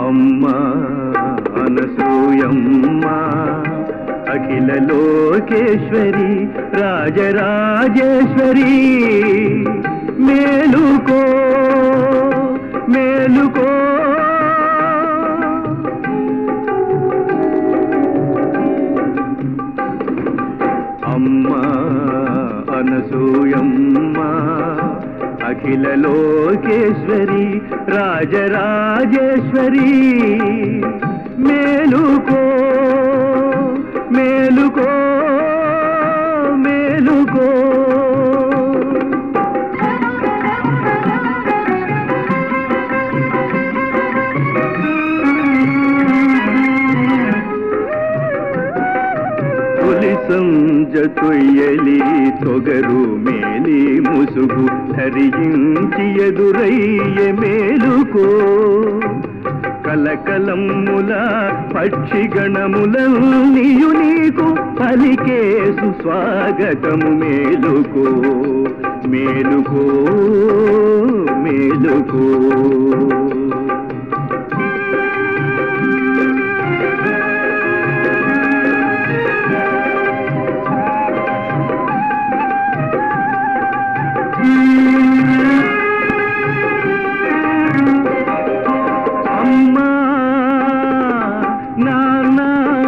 అమ్మ అనసూయమ్మ అఖిల లోకేశ్వరి రాజరాజేశ్వరి మేలుకో మేలుకో అమ్మ అనసూయమ్మ అఖిల లోకేశ్వరి రాజరాజేశ్వరి మేలుకో మేలుకో మేలుకో తొలి సంజతొయ్యలి తొగరు మేలి ముసుగు ధరించి ఎదురయ్య మేలుకో కలకలమ్ముల పక్షిగణములన్నీయు నీకు పలికేసు స్వాగతము మేలుకో మేలుకో మేలుకో అమ్మా నాన్న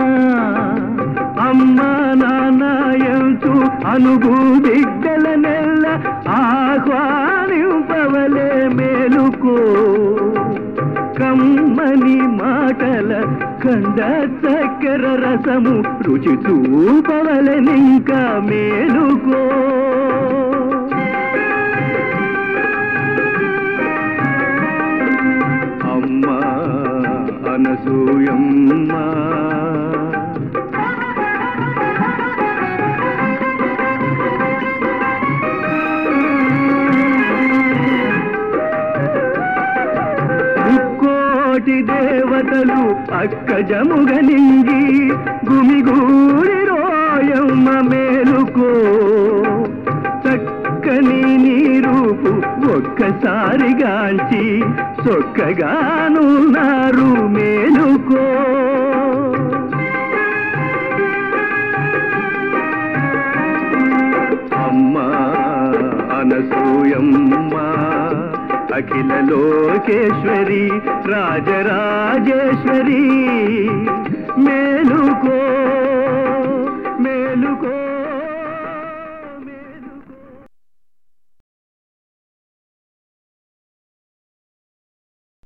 అమ్మా నాన్న ఎంతు అనుభూ బిడ్డల నెల్ల ఆహ్వానింపవలే మేలుకో కమ్మని మాటల కండ చక్కెర రసము రుచి చూపవలెనింకా మేలుకో అమ్మ అనసూయమ్మ ముక్కోటి దేవతలు అక్కజముగనింగి గుమిగూడి రోయమ్మ మేలుకో చక్కని నీ రూపు ఒక్కసారిగాంచి సొక్కగానున్నారు మేలుకో అమ్మ అనసూయమ్మ అఖిల లోకేశ్వరి రాజరాజేశ్వరి మేలుకో మేలుకో